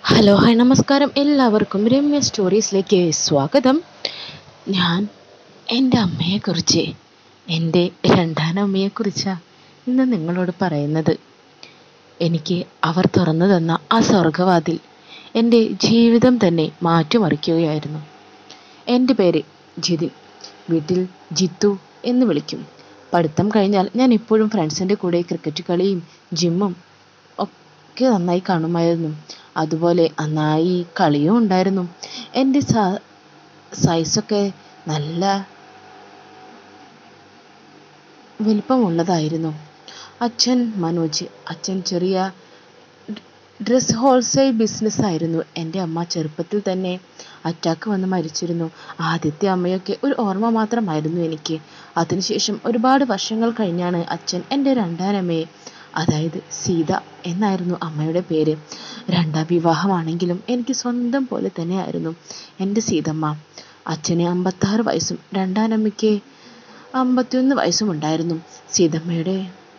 hello hi നമസ്കാരം എല്ലാവർക്കും രമ്യ സ്റ്റോറീസിലേക്ക് സ്വാഗതം ഞാൻ എൻ്റെ അമ്മയെക്കുറിച്ച് എൻ്റെ രണ്ടാനമ്മയെക്കുറിച്ചാണ് ഇന്ന് നിങ്ങളോട് പറയുന്നത് എനിക്ക് അവർ തുറന്നു തന്ന ആ സ്വർഗവാതിൽ എൻ്റെ ജീവിതം തന്നെ മാറ്റിമറിക്കുകയായിരുന്നു എൻ്റെ പേര് ജിതിൻ വീട്ടിൽ ജിത്തു എന്ന് വിളിക്കും പഠിത്തം കഴിഞ്ഞാൽ ഞാൻ ഇപ്പോഴും ഫ്രണ്ട്സിൻ്റെ കൂടെ ക്രിക്കറ്റ് കളിയും ജിമ്മും ഒക്കെ നന്നായി കാണുമായിരുന്നു അതുപോലെ നന്നായി കളിയും ഉണ്ടായിരുന്നു എൻ്റെ സൈസൊക്കെ നല്ല വലിപ്പമുള്ളതായിരുന്നു അച്ഛൻ മനോജ് അച്ഛൻ ചെറിയ ഡ്രസ് ഹോൾസെയിൽ ബിസിനസ് ആയിരുന്നു എൻ്റെ അമ്മ ചെറുപ്പത്തിൽ തന്നെ അറ്റാക്ക് വന്ന് മരിച്ചിരുന്നു ആദ്യത്തെ അമ്മയൊക്കെ ഒരു ഓർമ്മ മാത്രമായിരുന്നു എനിക്ക് അതിനുശേഷം ഒരുപാട് വർഷങ്ങൾ കഴിഞ്ഞാണ് അച്ഛൻ എൻ്റെ രണ്ടാനമ്മയെ അതായത് സീത എന്നായിരുന്നു അമ്മയുടെ പേര് രണ്ടാം വിവാഹമാണെങ്കിലും എനിക്ക് സ്വന്തം പോലെ തന്നെയായിരുന്നു എൻ്റെ സീതമ്മ അച്ഛന് അമ്പത്താറ് വയസ്സും രണ്ടാനമ്മയ്ക്ക് അമ്പത്തിയൊന്ന് വയസ്സും ഉണ്ടായിരുന്നു സീതമ്മയുടെ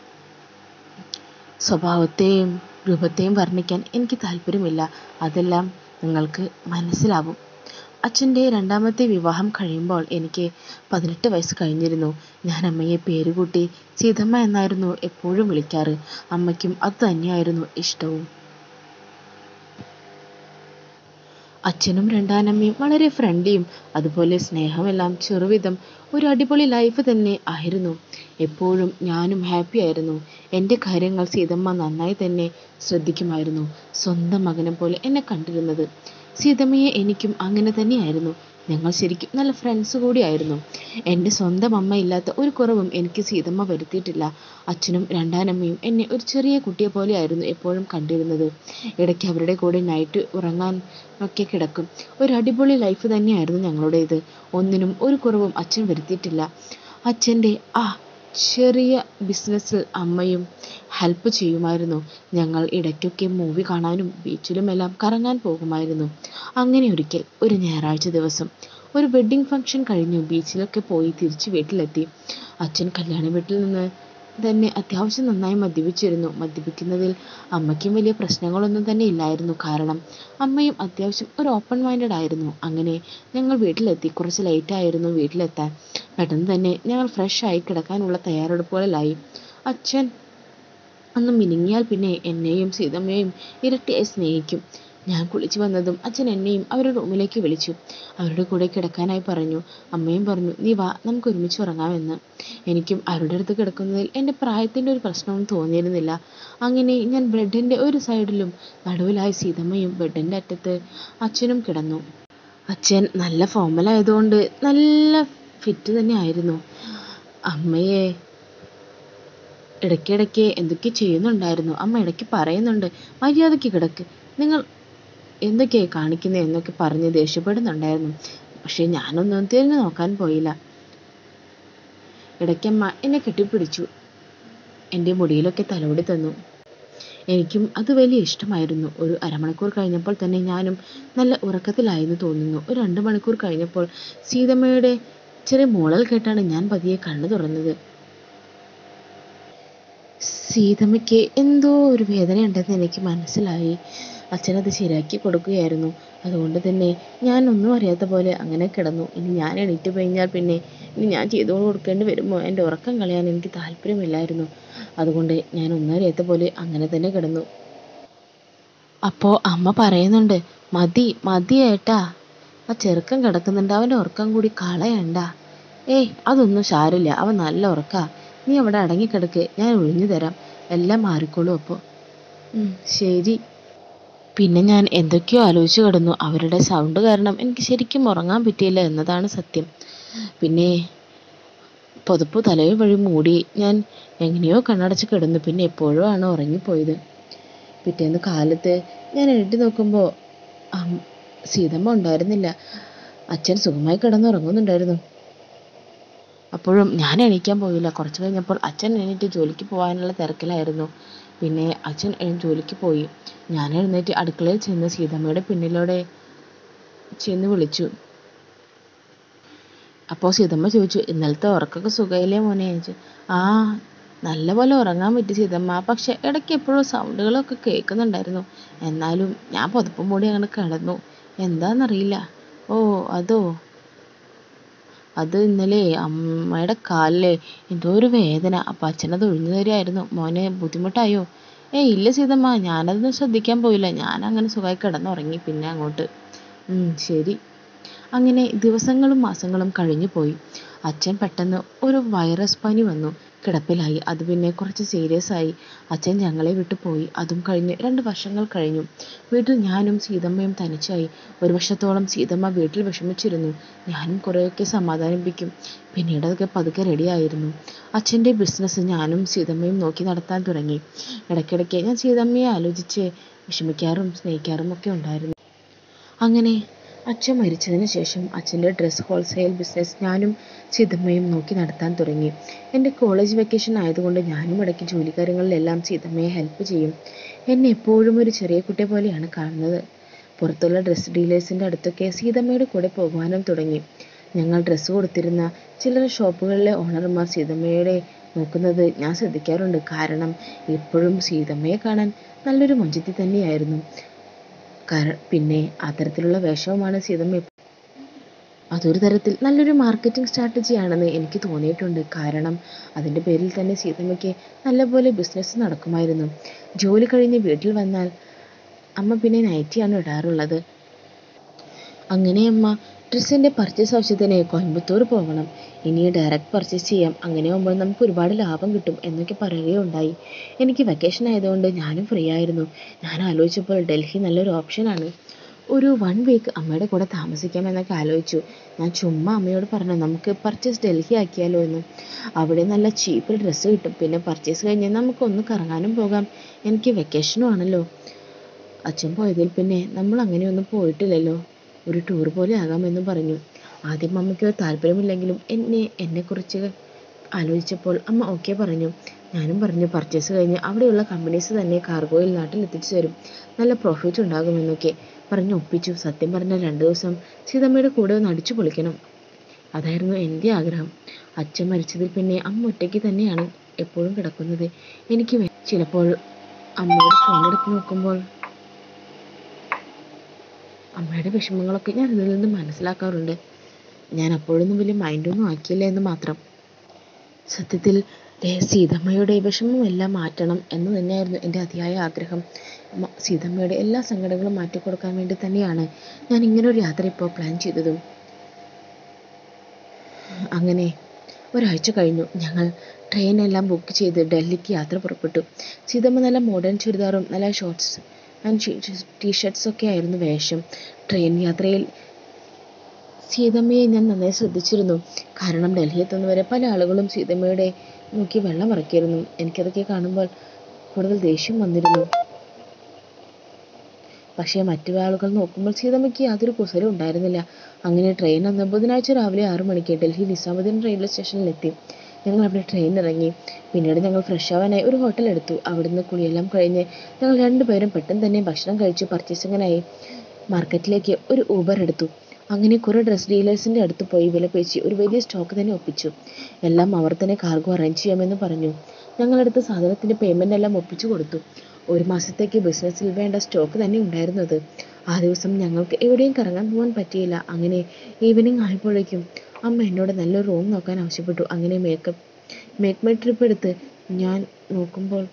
സ്വഭാവത്തെയും രൂപത്തെയും വർണ്ണിക്കാൻ എനിക്ക് താല്പര്യമില്ല അതെല്ലാം നിങ്ങൾക്ക് മനസ്സിലാവും അച്ഛൻ്റെ രണ്ടാമത്തെ വിവാഹം കഴിയുമ്പോൾ എനിക്ക് പതിനെട്ട് വയസ്സ് കഴിഞ്ഞിരുന്നു ഞാൻ അമ്മയെ പേരുകൂട്ടി സീതമ്മ എന്നായിരുന്നു എപ്പോഴും വിളിക്കാറ് അമ്മയ്ക്കും അത് തന്നെയായിരുന്നു ഇഷ്ടവും അച്ഛനും രണ്ടാനമ്മയും വളരെ ഫ്രണ്ട്ലിയും അതുപോലെ സ്നേഹമെല്ലാം ചെറുവിധം ഒരു അടിപൊളി ലൈഫ് തന്നെ ആയിരുന്നു എപ്പോഴും ഞാനും ഹാപ്പി ആയിരുന്നു എൻ്റെ കാര്യങ്ങൾ സീതമ്മ നന്നായി തന്നെ ശ്രദ്ധിക്കുമായിരുന്നു സ്വന്തം മകനെ പോലെ എന്നെ കണ്ടിരുന്നത് സീതമ്മയെ എനിക്കും അങ്ങനെ തന്നെയായിരുന്നു ഞങ്ങൾ ശരിക്കും നല്ല ഫ്രണ്ട്സ് കൂടിയായിരുന്നു എൻ്റെ സ്വന്തം അമ്മ ഇല്ലാത്ത ഒരു കുറവും എനിക്ക് സീതമ്മ വരുത്തിയിട്ടില്ല അച്ഛനും രണ്ടാനമ്മയും എന്നെ ഒരു ചെറിയ കുട്ടിയെ പോലെയായിരുന്നു എപ്പോഴും കണ്ടിരുന്നത് ഇടയ്ക്ക് അവരുടെ കൂടെ നൈറ്റ് ഉറങ്ങാൻ ഒക്കെ കിടക്കും ഒരു അടിപൊളി ലൈഫ് തന്നെയായിരുന്നു ഞങ്ങളുടേത് ഒന്നിനും ഒരു കുറവും അച്ഛൻ വരുത്തിയിട്ടില്ല അച്ഛൻ്റെ ആ ചെറിയ ബിസിനസ്സിൽ അമ്മയും ഹെൽപ്പ് ചെയ്യുമായിരുന്നു ഞങ്ങൾ ഇടയ്ക്കൊക്കെ മൂവി കാണാനും ബീച്ചിലുമെല്ലാം കറങ്ങാൻ പോകുമായിരുന്നു അങ്ങനെ ഒരിക്കൽ ഒരു ഞായറാഴ്ച ദിവസം ഒരു വെഡ്ഡിംഗ് ഫംഗ്ഷൻ കഴിഞ്ഞു ബീച്ചിലൊക്കെ പോയി തിരിച്ച് വീട്ടിലെത്തി അച്ഛൻ കല്യാണ വീട്ടിൽ നിന്ന് തന്നെ അത്യാവശ്യം നന്നായി മദ്യപിച്ചിരുന്നു മദ്യപിക്കുന്നതിൽ അമ്മയ്ക്കും വലിയ പ്രശ്നങ്ങളൊന്നും തന്നെ ഇല്ലായിരുന്നു കാരണം അമ്മയും അത്യാവശ്യം ഒരു ഓപ്പൺ മൈൻഡഡ് ആയിരുന്നു അങ്ങനെ ഞങ്ങൾ വീട്ടിലെത്തി കുറച്ച് ലേറ്റ് ആയിരുന്നു വീട്ടിലെത്താൻ പെട്ടെന്ന് തന്നെ ഞങ്ങൾ ഫ്രഷ് ആയി കിടക്കാനുള്ള തയ്യാറെടുപ്പുകളിലായി അച്ഛൻ ഒന്ന് മിനുങ്ങിയാൽ പിന്നെ എന്നെയും സീതമ്മയെയും ഇരട്ടിയായി സ്നേഹിക്കും ഞാൻ കുളിച്ചു വന്നതും അച്ഛൻ എന്നെയും അവരുടെ റൂമിലേക്ക് വിളിച്ചു അവരുടെ കൂടെ കിടക്കാനായി പറഞ്ഞു അമ്മയും പറഞ്ഞു നീ വാ നമുക്ക് ഒരുമിച്ച് ഉറങ്ങാമെന്ന് എനിക്കും അവരുടെ അടുത്ത് കിടക്കുന്നതിൽ എൻ്റെ പ്രായത്തിൻ്റെ ഒരു പ്രശ്നവും തോന്നിയിരുന്നില്ല അങ്ങനെ ഞാൻ ബെഡിൻ്റെ ഒരു സൈഡിലും നടുവിലായി സീതമ്മയും ബെഡിൻ്റെ അറ്റത്ത് അച്ഛനും കിടന്നു അച്ഛൻ നല്ല ഫോമലായതുകൊണ്ട് നല്ല ഫിറ്റ് തന്നെ ആയിരുന്നു അമ്മയെ ഇടയ്ക്കിടയ്ക്ക് എന്തൊക്കെ ചെയ്യുന്നുണ്ടായിരുന്നു അമ്മ ഇടയ്ക്ക് പറയുന്നുണ്ട് മര്യാദയ്ക്ക് കിടക്ക് നിങ്ങൾ എന്തൊക്കെയായി കാണിക്കുന്നത് എന്നൊക്കെ പറഞ്ഞ് ദേഷ്യപ്പെടുന്നുണ്ടായിരുന്നു പക്ഷെ ഞാനൊന്നും തിരിഞ്ഞു നോക്കാൻ പോയില്ല ഇടയ്ക്കമ്മ എന്നെ കെട്ടിപ്പിടിച്ചു എൻ്റെ മുടിയിലൊക്കെ തലോടി തന്നു എനിക്കും അത് വലിയ ഇഷ്ടമായിരുന്നു ഒരു അരമണിക്കൂർ കഴിഞ്ഞപ്പോൾ തന്നെ ഞാനും നല്ല ഉറക്കത്തിലായെന്ന് തോന്നുന്നു ഒരു രണ്ട് മണിക്കൂർ കഴിഞ്ഞപ്പോൾ സീതമ്മയുടെ ചെറിയ മൂളൽ കേട്ടാണ് ഞാൻ പതിയെ കണ്ണു തുറന്നത് സീതമ്മയ്ക്ക് എന്തോ ഒരു വേദനയുണ്ടെന്ന് എനിക്ക് മനസ്സിലായി അച്ഛനത് ശരിയാക്കി കൊടുക്കുകയായിരുന്നു അതുകൊണ്ട് തന്നെ ഞാൻ ഒന്നും അറിയാത്ത പോലെ അങ്ങനെ കിടന്നു ഇനി ഞാൻ എണീറ്റ് കഴിഞ്ഞാൽ പിന്നെ ഇനി ഞാൻ ചെയ്തു കൊടുക്കേണ്ടി വരുമോ എൻ്റെ ഉറക്കം കളയാൻ എനിക്ക് താല്പര്യമില്ലായിരുന്നു അതുകൊണ്ട് ഞാൻ ഒന്നും അറിയാത്ത പോലെ അങ്ങനെ തന്നെ കിടന്നു അപ്പോൾ അമ്മ പറയുന്നുണ്ട് മതി മതി ഏട്ടാ ആ ചെറുക്കൻ കിടക്കുന്നുണ്ട് അവൻ്റെ ഉറക്കം കൂടി കളയണ്ട ഏയ് അതൊന്നും സാരില്ല അവൻ നല്ല ഉറക്കാ നീ അവിടെ അടങ്ങിക്കിടക്ക് ഞാൻ ഒഴിഞ്ഞു തരാം എല്ലാം മാറിക്കോളും അപ്പോൾ ശരി പിന്നെ ഞാൻ എന്തൊക്കെയോ ആലോചിച്ച് കിടന്നു അവരുടെ സൗണ്ട് കാരണം എനിക്ക് ശരിക്കും ഉറങ്ങാൻ പറ്റിയില്ല എന്നതാണ് സത്യം പിന്നെ പുതപ്പ് തലയിൽ വഴി മൂടി ഞാൻ എങ്ങനെയോ കണ്ണടച്ച് കിടന്നു പിന്നെ എപ്പോഴോ ആണ് ഉറങ്ങിപ്പോയത് പിറ്റേന്ന് കാലത്ത് ഞാൻ എഴുതി നോക്കുമ്പോൾ സീതമ്മ ഉണ്ടായിരുന്നില്ല അച്ഛൻ സുഖമായി കിടന്നുറങ്ങുന്നുണ്ടായിരുന്നു അപ്പോഴും ഞാൻ എണീക്കാൻ പോയില്ല കുറച്ച് കഴിഞ്ഞപ്പോൾ അച്ഛൻ എണീറ്റ് ജോലിക്ക് പോകാനുള്ള തിരക്കിലായിരുന്നു പിന്നെ അച്ഛൻ ജോലിക്ക് പോയി ഞാൻ എഴുന്നേറ്റ് അടുക്കളയിൽ ചെന്ന് സീതമ്മയുടെ പിന്നിലൂടെ ചെന്ന് വിളിച്ചു അപ്പോൾ സീതമ്മ ചോദിച്ചു ഇന്നലത്തെ ഉറക്കമൊക്കെ സുഖമില്ലേ മോനെ ചോദിച്ചു ആ നല്ലപോലെ ഉറങ്ങാൻ പറ്റി സീതമ്മ പക്ഷെ ഇടയ്ക്ക് എപ്പോഴും സൗണ്ടുകളൊക്കെ കേൾക്കുന്നുണ്ടായിരുന്നു എന്നാലും ഞാൻ പുതപ്പും മൂടി അങ്ങനെ കിടന്നു എന്താണെന്നറിയില്ല ഓ അതോ അത് ഇന്നലെ അമ്മയുടെ കാലിലെ എന്തോ ഒരു വേദന അപ്പം അച്ഛനത് ഒഴിഞ്ഞു തരുമായിരുന്നു മോനെ ബുദ്ധിമുട്ടായോ ഏയ് ഇല്ല സീതമ്മ ഞാനതൊന്നും ശ്രദ്ധിക്കാൻ പോയില്ല ഞാൻ അങ്ങനെ സുഖമായി കിടന്നുറങ്ങി പിന്നെ അങ്ങോട്ട് ഉം, ശരി അങ്ങനെ ദിവസങ്ങളും മാസങ്ങളും കഴിഞ്ഞു പോയി അച്ഛൻ പെട്ടെന്ന് ഒരു വൈറസ് പനി വന്നു കിടപ്പിലായി അത് പിന്നെ കുറച്ച് സീരിയസ് ആയി അച്ഛൻ ഞങ്ങളെ വിട്ടു പോയി അതും കഴിഞ്ഞ് രണ്ട് വർഷങ്ങൾ കഴിഞ്ഞു വീട്ടിൽ ഞാനും സീതമ്മയും തനിച്ചായി ഒരു വർഷത്തോളം സീതമ്മ വീട്ടിൽ വിഷമിച്ചിരുന്നു ഞാനും കുറേയൊക്കെ സമാധാനിപ്പിക്കും പിന്നീട് അതൊക്കെ പതുക്കെ റെഡിയായിരുന്നു അച്ഛൻ്റെ ബിസിനസ് ഞാനും സീതമ്മയും നോക്കി നടത്താൻ തുടങ്ങി ഇടയ്ക്കിടയ്ക്ക് ഞാൻ സീതമ്മയെ ആലോചിച്ച് വിഷമിക്കാറും സ്നേഹിക്കാറും ഒക്കെ ഉണ്ടായിരുന്നു അങ്ങനെ അച്ഛൻ മരിച്ചതിന് ശേഷം അച്ഛൻ്റെ ഡ്രസ് ഹോൾസെയിൽ ബിസിനസ് ഞാനും സീതമ്മയും നോക്കി നടത്താൻ തുടങ്ങി എൻ്റെ കോളേജ് വെക്കേഷൻ ആയതുകൊണ്ട് ഞാനും ഇടയ്ക്ക് ജോലിക്കാര്യങ്ങളിലെല്ലാം സീതമ്മയെ ഹെൽപ്പ് ചെയ്യും എന്നെ എപ്പോഴും ഒരു ചെറിയ കുട്ടിയെ പോലെയാണ് കാണുന്നത് പുറത്തുള്ള ഡ്രസ് ഡീലേഴ്സിൻ്റെ അടുത്തൊക്കെ സീതമ്മയുടെ കൂടെ പോകുവാനും തുടങ്ങി ഞങ്ങൾ ഡ്രസ്സ് കൊടുത്തിരുന്ന ചില ഷോപ്പുകളിലെ ഓണർമാർ സീതമ്മയുടെ നോക്കുന്നത് ഞാൻ ശ്രദ്ധിക്കാറുണ്ട് കാരണം എപ്പോഴും സീതമ്മയെ കാണാൻ നല്ലൊരു മൊഞ്ചത്തി തന്നെയായിരുന്നു കാര- പിന്നെ അത്തരത്തിലുള്ള വേഷവുമാണ് സീതമ്മ എപ്പ- അതൊരു തരത്തിൽ നല്ലൊരു മാർക്കറ്റിംഗ് സ്ട്രാറ്റജി ആണെന്ന് എനിക്ക് തോന്നിയിട്ടുണ്ട് കാരണം അതിൻ്റെ പേരിൽ തന്നെ സീതമ്മയ്ക്ക് നല്ലപോലെ ബിസിനസ് നടക്കുമായിരുന്നു ജോലി കഴിഞ്ഞ് വീട്ടിൽ വന്നാൽ അമ്മ പിന്നെ നൈറ്റിയാണ് ഇടാറുള്ളത് അങ്ങനെ അമ്മ ഡ്രസ്സിൻ്റെ പർച്ചേസ് ആവശ്യത്തിന് കോയമ്പത്തൂർ പോകണം ഇനി ഡയറക്റ്റ് പർച്ചേസ് ചെയ്യാം അങ്ങനെ ആകുമ്പോൾ നമുക്ക് ഒരുപാട് ലാഭം കിട്ടും എന്നൊക്കെ പറയുകയുണ്ടായി എനിക്ക് വെക്കേഷൻ ആയതുകൊണ്ട് ഞാനും ഫ്രീ ആയിരുന്നു ഞാൻ ആലോചിച്ചപ്പോൾ ഡൽഹി നല്ലൊരു ഓപ്ഷനാണ് ഒരു വൺ വീക്ക് അമ്മയുടെ കൂടെ താമസിക്കാം എന്നൊക്കെ ആലോചിച്ചു ഞാൻ ചുമ്മാ അമ്മയോട് പറഞ്ഞു നമുക്ക് പർച്ചേസ് ഡൽഹി ആക്കിയാലോ എന്ന് അവിടെ നല്ല ചീപ്പിൽ ഡ്രസ്സ് കിട്ടും പിന്നെ പർച്ചേസ് കഴിഞ്ഞ് നമുക്കൊന്ന് കറങ്ങാനും പോകാം എനിക്ക് വെക്കേഷനും ആണല്ലോ അച്ഛൻ പോയതിൽ പിന്നെ നമ്മൾ അങ്ങനെയൊന്നും പോയിട്ടില്ലല്ലോ ഒരു ടൂർ പോലെ ആകാമെന്ന് പറഞ്ഞു ആദ്യം അമ്മയ്ക്ക് താല്പര്യമില്ലെങ്കിലും എന്നെ എന്നെക്കുറിച്ച് ആലോചിച്ചപ്പോൾ അമ്മ ഓക്കെ പറഞ്ഞു ഞാനും പറഞ്ഞു പർച്ചേസ് കഴിഞ്ഞ് അവിടെയുള്ള കമ്പനീസ് തന്നെ കാർഗോയിൽ നാട്ടിൽ എത്തിച്ചു തരും നല്ല പ്രോഫിറ്റ് ഉണ്ടാകുമെന്നൊക്കെ പറഞ്ഞ് ഒപ്പിച്ചു സത്യം പറഞ്ഞാൽ രണ്ട് ദിവസം സീതമ്മയുടെ കൂടെ ഒന്ന് അടിച്ചു പൊളിക്കണം അതായിരുന്നു എൻ്റെ ആഗ്രഹം അച്ഛൻ മരിച്ചതിൽ പിന്നെ അമ്മ ഒറ്റയ്ക്ക് തന്നെയാണ് എപ്പോഴും കിടക്കുന്നത് എനിക്ക് വേ- ചിലപ്പോൾ അമ്മയുടെ ഫോൺ എടുത്ത് നോക്കുമ്പോൾ അമ്മയുടെ വിഷമങ്ങളൊക്കെ ഞാൻ ഇതിൽ നിന്ന് മനസ്സിലാക്കാറുണ്ട് ഞാൻ അപ്പോഴൊന്നും വലിയ മൈൻഡൊന്നും ആക്കിയില്ല എന്ന് മാത്രം സത്യത്തിൽ ദേ സീതമ്മയുടെ വിഷമം എല്ലാം മാറ്റണം എന്ന് തന്നെയായിരുന്നു എൻ്റെ അതിയായ ആഗ്രഹം മ- സീതമ്മയുടെ എല്ലാ സങ്കടങ്ങളും മാറ്റിക്കൊടുക്കാൻ വേണ്ടി തന്നെയാണ് ഞാൻ ഇങ്ങനെ ഒരു യാത്ര ഇപ്പോൾ പ്ലാൻ ചെയ്തതും അങ്ങനെ ഒരാഴ്ച കഴിഞ്ഞു ഞങ്ങൾ ട്രെയിനെല്ലാം ബുക്ക് ചെയ്ത് ഡൽഹിക്ക് യാത്ര പുറപ്പെട്ടു സീതമ്മ നല്ല മോഡേൺ ചുരിദാറും നല്ല ഷോർട്ട്സ് ആൻഡ് ടീഷർട്ട്സ് ഒക്കെ ആയിരുന്നു വേഷം ട്രെയിൻ യാത്രയിൽ സീതമ്മയെ ഞാൻ നന്നായി ശ്രദ്ധിച്ചിരുന്നു കാരണം ഡൽഹി എത്തുന്നവരെ പല ആളുകളും സീതമ്മയുടെ നോക്കി വെള്ളം ഇറക്കിയിരുന്നു എനിക്കതൊക്കെ കാണുമ്പോൾ കൂടുതൽ ദേഷ്യം വന്നിരുന്നു പക്ഷേ മറ്റു ആളുകൾ നോക്കുമ്പോൾ സീതമ്മയ്ക്ക് യാതൊരു കുസലും ഉണ്ടായിരുന്നില്ല അങ്ങനെ ട്രെയിൻ അന്ന് ബുധനാഴ്ച രാവിലെ ആറു മണിക്ക് ഡൽഹി നിസാമുദ്ദീൻ റെയിൽവേ സ്റ്റേഷനിലെത്തി ഞങ്ങൾ അവിടെ ട്രെയിൻ ഇറങ്ങി പിന്നീട് ഞങ്ങൾ ഫ്രഷ് ആവാനായി ഒരു ഹോട്ടൽ എടുത്തു അവിടുന്ന് കുളിയെല്ലാം കഴിഞ്ഞ് ഞങ്ങൾ രണ്ടുപേരും പെട്ടെന്ന് തന്നെ ഭക്ഷണം കഴിച്ച് പർച്ചേസിങ്ങിനായി മാർക്കറ്റിലേക്ക് ഒരു ഊബർ എടുത്തു അങ്ങനെ കുറേ ഡ്രസ് ഡീലേഴ്സിൻ്റെ അടുത്ത് പോയി വില പേശി ഒരു വലിയ സ്റ്റോക്ക് തന്നെ ഒപ്പിച്ചു എല്ലാം അവർ തന്നെ കാർഗോ അറേഞ്ച് ചെയ്യാമെന്ന് പറഞ്ഞു ഞങ്ങളെടുത്ത സാധനത്തിൻ്റെ പേയ്മെൻ്റ് എല്ലാം ഒപ്പിച്ചു കൊടുത്തു ഒരു മാസത്തേക്ക് ബിസിനസ്സിൽ വേണ്ട സ്റ്റോക്ക് തന്നെ ഉണ്ടായിരുന്നു അത് ആ ദിവസം ഞങ്ങൾക്ക് എവിടെയും കറങ്ങാൻ പോകാൻ പറ്റിയില്ല അങ്ങനെ ഈവനിങ് ആയപ്പോഴേക്കും അമ്മ എന്നോട് നല്ലൊരു റൂം നോക്കാൻ ആവശ്യപ്പെട്ടു അങ്ങനെ മേക്കപ്പ് മേക്ക് മൈ ട്രിപ്പ് എടുത്ത് ഞാൻ നോക്കുമ്പോൾ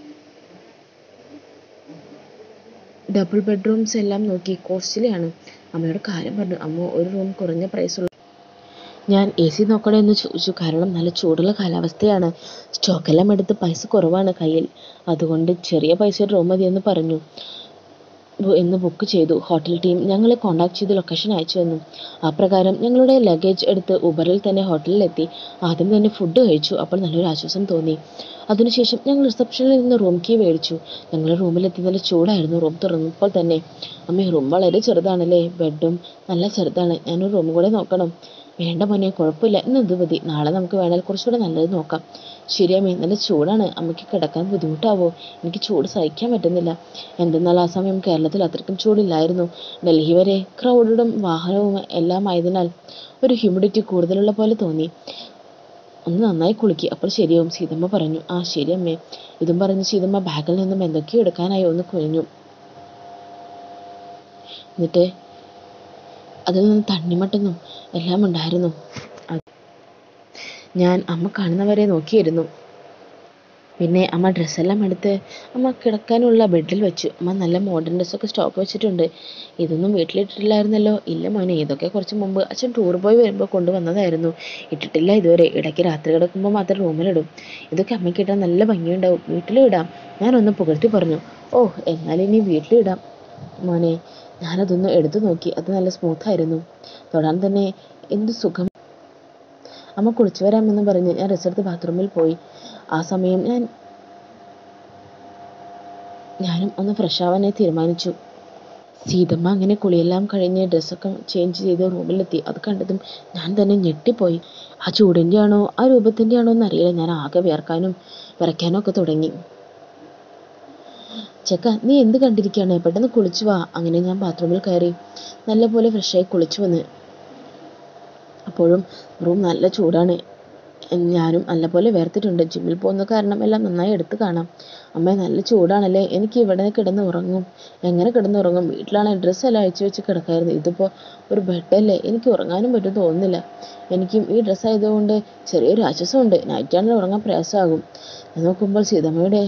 ഡബിൾ ബെഡ്റൂംസ് എല്ലാം നോക്കി കോസ്റ്റ്ലി ആണ് അമ്മയോട് കാര്യം പറഞ്ഞു അമ്മ ഒരു റൂം കുറഞ്ഞ പ്രൈസുള്ള ഞാൻ എ സി നോക്കണോ എന്ന് ചോദിച്ചു കാരണം നല്ല ചൂടുള്ള കാലാവസ്ഥയാണ് സ്റ്റോക്കെല്ലാം എടുത്ത് പൈസ കുറവാണ് കയ്യിൽ അതുകൊണ്ട് ചെറിയ പൈസ റൂം മതി എന്ന് പറഞ്ഞു ബു- എന്ന് ബുക്ക് ചെയ്തു ഹോട്ടൽ ടീം ഞങ്ങളെ കോൺടാക്ട് ചെയ്ത് ലൊക്കേഷൻ അയച്ചു തന്നു ആ പ്രകാരം ഞങ്ങളുടെ ലഗേജ് എടുത്ത് ഉബറിൽ തന്നെ ഹോട്ടലിലെത്തി ആദ്യം തന്നെ ഫുഡ് കഴിച്ചു അപ്പോൾ നല്ലൊരു ആശ്വാസം തോന്നി അതിനുശേഷം ഞങ്ങൾ റിസപ്ഷനിൽ നിന്ന് റൂം കീ മേടിച്ചു ഞങ്ങൾ റൂമിലെത്തി നല്ല ചൂടായിരുന്നു റൂം തുറന്നപ്പോൾ തന്നെ അമ്മ റൂം വളരെ ചെറുതാണല്ലേ ബെഡും നല്ല ചെറുതാണ് ഞാനൊരു റൂം കൂടെ നോക്കണം വേണ്ട മോനെ കുഴപ്പമില്ല ഇന്ന് ഇത് മതി നാളെ നമുക്ക് വേണേൽ കുറച്ചുകൂടെ നല്ലത് നോക്കാം ശരി അമ്മേ നല്ല ചൂടാണ് അമ്മയ്ക്ക് കിടക്കാൻ ബുദ്ധിമുട്ടാവോ എനിക്ക് ചൂട് സഹിക്കാൻ പറ്റുന്നില്ല എന്തെന്നാൽ ആ സമയം കേരളത്തിൽ അത്രയ്ക്കും ചൂടില്ലായിരുന്നു ഡൽഹി വരെ ക്രൗഡും വാഹനവും എല്ലാം ആയതിനാൽ ഒരു ഹ്യൂമിഡിറ്റി കൂടുതലുള്ള പോലെ തോന്നി ഒന്ന് നന്നായി കുളിക്കുക അപ്പോൾ ശരിയാവും സീതമ്മ പറഞ്ഞു ആ ശരി അമ്മേ ഇതും പറഞ്ഞ് സീതമ്മ ബാഗിൽ നിന്നും എന്തൊക്കെയോ എടുക്കാനായി ഒന്ന് കുനിഞ്ഞു എന്നിട്ട് അതിൽ നിന്ന് തണ്ണിമട്ടെന്നും എല്ലാം ഉണ്ടായിരുന്നു അത് ഞാൻ അമ്മ കാണുന്നവരെ നോക്കിയിരുന്നു പിന്നെ അമ്മ ഡ്രസ്സെല്ലാം എടുത്ത് അമ്മ കിടക്കാനുള്ള ബെഡിൽ വെച്ചു അമ്മ നല്ല മോഡേൺ ഡ്രസ്സൊക്കെ സ്റ്റോക്ക് വെച്ചിട്ടുണ്ട് ഇതൊന്നും വീട്ടിലിട്ടിട്ടില്ലായിരുന്നല്ലോ ഇല്ല മോനെ ഇതൊക്കെ കുറച്ച് മുമ്പ് അച്ഛൻ ടൂർ പോയി വരുമ്പോൾ കൊണ്ടുവന്നതായിരുന്നു ഇട്ടിട്ടില്ല ഇതുവരെ ഇടയ്ക്ക് രാത്രി കിടക്കുമ്പോൾ മാത്രം റൂമിലിടും ഇതൊക്കെ അമ്മയ്ക്ക് ഇട്ടാൽ നല്ല ഭംഗിയുണ്ടാവും വീട്ടിലും ഇടാം ഞാനൊന്ന് പുകഴ്ത്തി പറഞ്ഞു ഓ എന്നാൽ ഇനി വീട്ടിലും ഇടാം മോനെ ഞാനതൊന്ന് എടുത്തു നോക്കി അത് നല്ല സ്മൂത്തായിരുന്നു തൊടാൻ തന്നെ എന്ത് സുഖം അമ്മ കുളിച്ചു വരാമെന്ന് പറഞ്ഞ് ഞാൻ റിസർട്ട് ബാത്റൂമിൽ പോയി ആ സമയം ഞാൻ ഞാനും ഒന്ന് ഫ്രഷ് ആവാനായി തീരുമാനിച്ചു സീതമ്മ അങ്ങനെ കുളിയെല്ലാം കഴിഞ്ഞ് ഡ്രസ്സൊക്കെ ചേഞ്ച് ചെയ്ത് റൂമിലെത്തി അത് കണ്ടതും ഞാൻ തന്നെ ഞെട്ടിപ്പോയി ആ ചൂടിൻ്റെ ആണോ ആ രൂപത്തിൻ്റെ ആണോ എന്നറിയില്ല ഞാൻ ആകെ വിയർക്കാനും വിറയ്ക്കാനും ഒക്കെ തുടങ്ങി ചെക്ക നീ എന്ത് കണ്ടിരിക്കുകയാണ് പെട്ടെന്ന് കുളിച്ചു വാ അങ്ങനെ ഞാൻ ബാത്റൂമിൽ കയറി നല്ലപോലെ ഫ്രഷായി കുളിച്ചു വന്ന് അപ്പോഴും റൂം നല്ല ചൂടാണ് ഞാനും നല്ലപോലെ വേർത്തിട്ടുണ്ട് ജിമ്മിൽ പോകുന്ന കാരണം എല്ലാം നന്നായി എടുത്ത് കാണാം അമ്മ നല്ല ചൂടാണല്ലേ എനിക്ക് ഇവിടെ കിടന്ന് ഉറങ്ങും എങ്ങനെ കിടന്ന് ഉറങ്ങും വീട്ടിലാണെങ്കിൽ ഡ്രസ്സെല്ലാം അഴിച്ചു വെച്ച് കിടക്കായിരുന്നു ഇതിപ്പോൾ ഒരു ബെഡല്ലേ എനിക്ക് ഉറങ്ങാനും പറ്റും തോന്നുന്നില്ല എനിക്കും ഈ ഡ്രസ്സ് ആയതുകൊണ്ട് ചെറിയൊരു ആശ്വാസമുണ്ട് നൈറ്റാണെങ്കിൽ ഉറങ്ങാൻ പ്രയാസമാകും ഞാൻ നോക്കുമ്പോൾ സീതമ്മയുടെ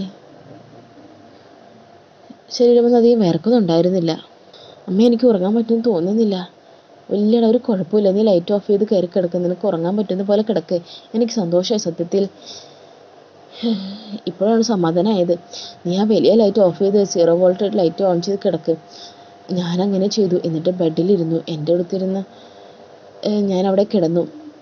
ശരീരമൊന്നും അധികം വിയർക്കുന്നുണ്ടായിരുന്നില്ല അമ്മ എനിക്ക് ഉറങ്ങാൻ പറ്റുമെന്ന് തോന്നുന്നില്ല വലിയ ഒരു കുഴപ്പമില്ല നീ ലൈറ്റ് ഓഫ് ചെയ്ത് കയറി കിടക്ക് നിനക്ക് ഉറങ്ങാൻ പറ്റുന്ന പോലെ കിടക്ക് എനിക്ക് സന്തോഷമായി സത്യത്തിൽ ഇപ്പോഴാണ് സമാധാനമായത് നീ ആ വലിയ ലൈറ്റ് ഓഫ് ചെയ്ത് സീറോ വോൾട്ട് ലൈറ്റ് ഓൺ ചെയ്ത് കിടക്ക് ഞാനങ്ങനെ ചെയ്തു എന്നിട്ട് ബെഡിലിരുന്നു എൻ്റെ അടുത്തിരുന്ന് ഞാൻ അവിടെ കിടന്നു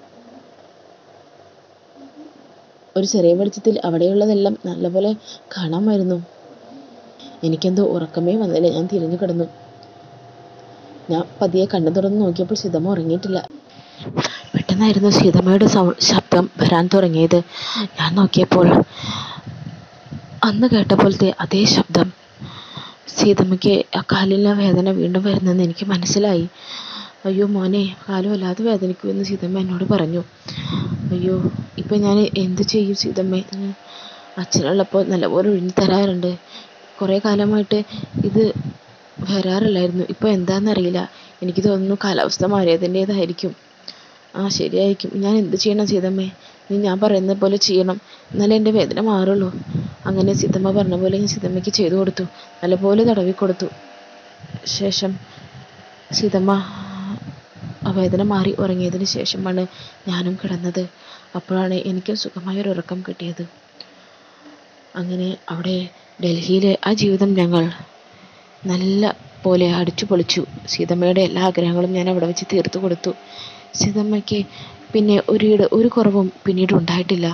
ഒരു ചെറിയ വെളിച്ചത്തിൽ അവിടെയുള്ളതെല്ലാം നല്ലപോലെ കാണാമായിരുന്നു എനിക്കെന്തോ ഉറക്കമേ വന്നില്ല ഞാൻ തിരിഞ്ഞു കിടന്നു ഞാൻ പതിയെ കണ്ണു തുറന്ന് നോക്കിയപ്പോൾ സീതമ്മ ഉറങ്ങിയിട്ടില്ല പെട്ടെന്നായിരുന്നു സീതമ്മയുടെ സൗ ശബ്ദം വരാൻ തുടങ്ങിയത് ഞാൻ നോക്കിയപ്പോൾ അന്ന് കേട്ട പോലത്തെ അതേ ശബ്ദം സീതമ്മയ്ക്ക് ആ കാലിലെ വേദന വീണ്ടും വരുന്നെന്ന് എനിക്ക് മനസ്സിലായി അയ്യോ മോനെ കാല് വല്ലാതെ വേദനിക്കുമെന്ന് സീതമ്മ എന്നോട് പറഞ്ഞു അയ്യോ ഇപ്പം ഞാൻ എന്ത് ചെയ്യും സീതമ്മേ അച്ഛനുള്ളപ്പോൾ നല്ലപോലെ ഒഴിഞ്ഞു തരാറുണ്ട് കുറേ കാലമായിട്ട് ഇത് വരാറില്ലായിരുന്നു ഇപ്പോൾ എന്താണെന്നറിയില്ല എനിക്ക് തോന്നുന്നു കാലാവസ്ഥ മാറിയതിൻ്റേതായിരിക്കും ആ ശരിയായിരിക്കും ഞാൻ എന്ത് ചെയ്യണം സീതമ്മേ നീ ഞാൻ പറയുന്നത് പോലെ ചെയ്യണം എന്നാലേ എൻ്റെ വേദന മാറുള്ളൂ അങ്ങനെ സീതമ്മ പറഞ്ഞ പോലെ ഞാൻ സീതമ്മയ്ക്ക് ചെയ്തു കൊടുത്തു നല്ലപോലെ തടവി കൊടുത്തു ശേഷം സീതമ്മ ആ വേദന മാറി ഉറങ്ങിയതിന് ശേഷമാണ് ഞാനും കിടന്നത് അപ്പോഴാണ് എനിക്ക് സുഖമായൊരു ഉറക്കം കിട്ടിയത് അങ്ങനെ അവിടെ ഡൽഹിയിലെ ആ ജീവിതം ഞങ്ങൾ നല്ല പോലെ അടിച്ചു പൊളിച്ചു സീതമ്മയുടെ എല്ലാ ആഗ്രഹങ്ങളും ഞാൻ അവിടെ വെച്ച് തീർത്തു കൊടുത്തു സീതമ്മയ്ക്ക് പിന്നെ ഒരു ഒരു കുറവും പിന്നീട് ഉണ്ടായിട്ടില്ല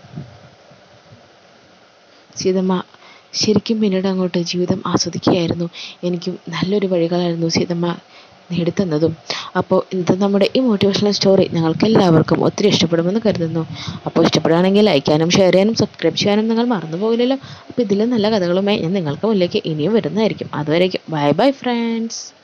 സീതമ്മ ശരിക്കും പിന്നീട് അങ്ങോട്ട് ജീവിതം ആസ്വദിക്കുകയായിരുന്നു എനിക്കും നല്ലൊരു വഴികളായിരുന്നു സീതമ്മ നേടിത്തന്നതും അപ്പോൾ ഇത് നമ്മുടെ ഈ മോട്ടിവേഷണൽ സ്റ്റോറി ഞങ്ങൾക്ക് എല്ലാവർക്കും ഒത്തിരി ഇഷ്ടപ്പെടുമെന്ന് കരുതുന്നു അപ്പോൾ ഇഷ്ടപ്പെടുകയാണെങ്കിൽ ലൈക്ക് ചെയ്യാനും ഷെയർ ചെയ്യാനും സബ്സ്ക്രൈബ് ചെയ്യാനും നിങ്ങൾ മറന്നു പോകില്ലല്ലോ അപ്പോൾ ഇതിലും നല്ല കഥകളുമായി ഞാൻ നിങ്ങൾക്ക് മുന്നിലേക്ക് ഇനിയും വരുന്നതായിരിക്കും അതുവരേക്കും ബൈ ബൈ ഫ്രണ്ട്സ്